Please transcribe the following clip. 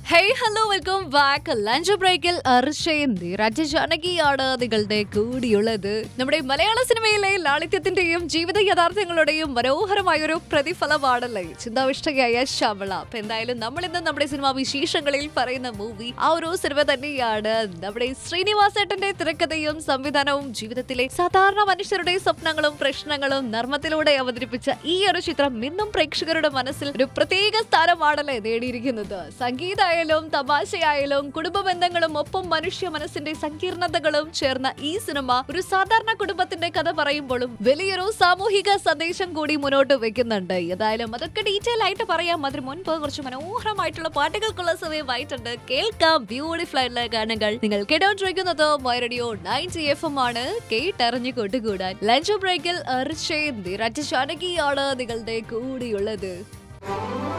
hey hello welcome back lunch ബ്രേക്കിൽ അർഷയും നിരജ ജാനകിയാണ് നിങ്ങളുടെ കൂടിയുള്ളത് നമ്മുടെ മലയാള സിനിമയിലെ ലാളിത്യത്തിന്റെയും ജീവിത യഥാർത്ഥങ്ങളുടെയും മനോഹരമായ ഒരു പ്രതിഫലമാണല്ലേ ചിന്താവിഷ്ടയായ ശബള അപ്പൊ എന്തായാലും നമ്മൾ ഇന്ന് നമ്മുടെ സിനിമാ വിശേഷങ്ങളിൽ പറയുന്ന മൂവി ആ ഒരു സിനിമ തന്നെയാണ് നമ്മുടെ ശ്രീനിവാസേട്ടന്റെ തിരക്കഥയും സംവിധാനവും ജീവിതത്തിലെ സാധാരണ മനുഷ്യരുടെ സ്വപ്നങ്ങളും പ്രശ്നങ്ങളും നർമ്മത്തിലൂടെ അവതരിപ്പിച്ച ഈ ഒരു ചിത്രം ഇന്നും പ്രേക്ഷകരുടെ മനസ്സിൽ ഒരു പ്രത്യേക സ്ഥാനമാണല്ലേ നേടിയിരിക്കുന്നത് സംഗീതമായാലും തമാശയായാലും കുടുംബ ബന്ധങ്ങളും ഒപ്പം മനുഷ്യ മനസ്സിന്റെ സങ്കീർണതകളും ചേർന്ന ഈ സിനിമ ഒരു സാധാരണ കുടുംബത്തിന്റെ കഥ പറയുമ്പോഴും വലിയൊരു സാമൂഹിക സന്ദേശം കൂടി മുന്നോട്ട് വെക്കുന്നുണ്ട് ഏതായാലും അതൊക്കെ ഡീറ്റെയിൽ ആയിട്ട് പറയാം അതിന് മുൻപ് കുറച്ച് മനോഹരമായിട്ടുള്ള പാട്ടുകൾക്കുള്ള സമയമായിട്ടുണ്ട് കേൾക്കാം ബ്യൂട്ടിഫുൾ ആയിട്ടുള്ള ഗാനങ്ങൾ നിങ്ങൾ കേട്ടോണ്ടിരിക്കുന്നത് my radio ninety F M ആണ് കേട്ടറിഞ്ഞു കൊണ്ടുകൂടാൻ ലഞ്ച് ബ്രേക്കിൽ അർച്ചയും നിരജ ജാനകിയാണ് നിങ്ങളുടെ കൂടിയുള്ളത്